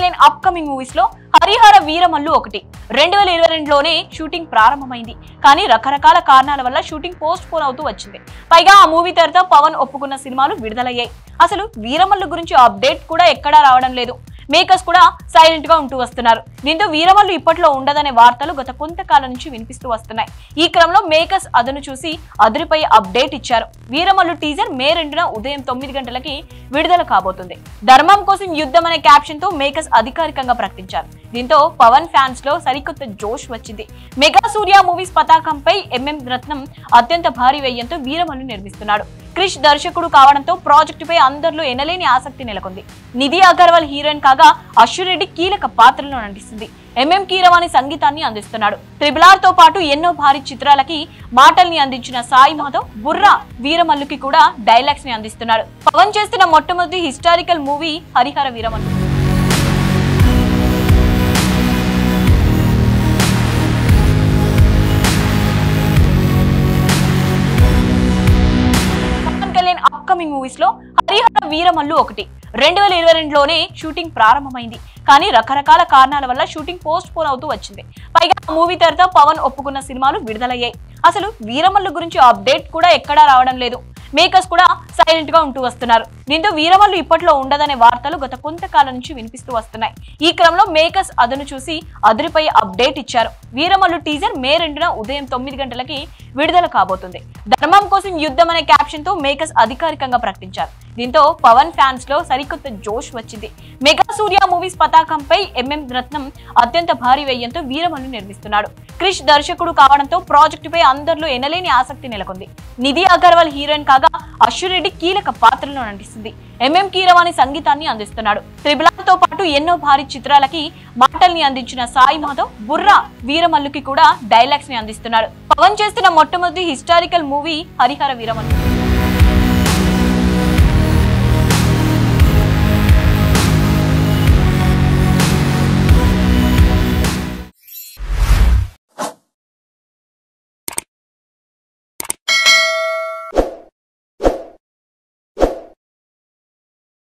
Kalyan upcoming movies లో హరిహర వీరమల్లు ఒకటి రెండు వేల ఇరవై రెండులోనే షూటింగ్ ప్రారంభమైంది కానీ రకరకాల కారణాల వల్ల షూటింగ్ పోస్ట్ పోన్ అవుతూ వచ్చింది పైగా ఆ మూవీ తర్వాత పవన్ ఒప్పుకున్న సినిమాలు విడుదలయ్యాయి అసలు వీరమల్లు గురించి అప్డేట్ కూడా ఎక్కడా రావడం లేదు మేకర్స్ కూడా సైలెంట్ గా ఉంటూ వస్తున్నారు దీంతో వీరమల్లు ఇప్పట్లో ఉండదనే వార్తలు గత కొంతకాలం నుంచి వినిపిస్తూ వస్తున్నాయి ఈ క్రమంలో మేకర్స్ అదను చూసి అదురుపై అప్డేట్ ఇచ్చారు వీరమల్లు టీజర్ మే రెండున ఉదయం తొమ్మిది గంటలకి విడుదల కాబోతుంది ధర్మం కోసం యుద్ధం అనే క్యాప్షన్ తో మేకర్స్ అధికారికంగా ప్రకటించారు దీంతో పవన్ ఫ్యాన్స్ లో సరికొత్త జోష్ వచ్చింది మెగా సూర్య మూవీస్ పతాకంపై ఎంఎం రత్నం అత్యంత భారీ వ్యయంతో వీరమల్లు నిర్మిస్తున్నాడు క్రిష్ దర్శకుడు కావడంతో ప్రాజెక్టుపై అందరిలో ఎనలేని ఆసక్తి నెలకొంది నిధి అగర్వాల్ హీరోయిన్ కాగా అశ్వరెడ్డి కీలక పాత్రలో నటిస్తుంది ఎంఎం కీరవాణి సంగీతాన్ని అందిస్తున్నాడు త్రిబుల్ ఆర్ తో పాటు ఎన్నో భారీ చిత్రాలకి మాటల్ని అందించిన సాయి మాధవ్ బుర్రా వీరమల్లుకి కూడా డైలాగ్స్ ని అందిస్తున్నాడు పవన్ చేస్తున్న మొట్టమొదటి historical movie Harihara Veeramallu Pawan Kalyan upcoming movies లో హరిహర వీరమల్లు ఒకటి రెండు వేల ఇరవై రెండులోనే షూటింగ్ ప్రారంభమైంది కానీ రకరకాల కారణాల వల్ల షూటింగ్ పోస్ట్ పోన్ అవుతూ వచ్చింది పైగా ఆ మూవీ తర్వాత పవన్ ఒప్పుకున్న సినిమాలు విడుదలయ్యాయి అసలు వీరమల్లు గురించి అప్డేట్ కూడా ఎక్కడా రావడం లేదు మేకర్స్ కూడా సైలెంట్ గా ఉంటూ వస్తున్నారు దీంతో వీరమల్లు ఇప్పట్లో ఉండదనే వార్తలు గత కొంతకాలం నుంచి వినిపిస్తూ వస్తున్నాయి ఈ క్రమంలో మేకర్స్ అదను చూసి అదురుపై అప్డేట్ ఇచ్చారు వీరమల్లు టీజర్ మే రెండున ఉదయం తొమ్మిది గంటలకి విడుదల కాబోతుంది ధర్మం కోసం యుద్ధం అనే క్యాప్షన్ తో మేకర్స్ అధికారికంగా ప్రకటించారు దీంతో పవన్ ఫ్యాన్స్ లో సరికొత్త జోష్ వచ్చింది మెగా సూర్య మూవీస్ పతాకంపై ఎంఎం రత్నం అత్యంత భారీ వ్యయంతో వీరమల్లు నిర్మిస్తున్నాడు క్రిష్ దర్శకుడు కావడంతో ప్రాజెక్టుపై అందరిలో ఎనలేని ఆసక్తి నెలకొంది నిధి అగర్వాల్ హీరోయిన్ కాగా అశ్వరెడ్డి కీలక పాత్రలో నటిస్తుంది ఎంఎం కీరవాణి సంగీతాన్ని అందిస్తున్నాడు త్రిబుల్ ఆర్ తో పాటు ఎన్నో భారీ చిత్రాలకి మాటల్ని అందించిన సాయి మాధవ్ బుర్రా వీరమల్లుకి కూడా డైలాగ్స్ ని అందిస్తున్నాడు పవన్ చేస్తున్న మొట్టమొదటి హిస్టారికల్ మూవీ హరిహర వీరమల్లు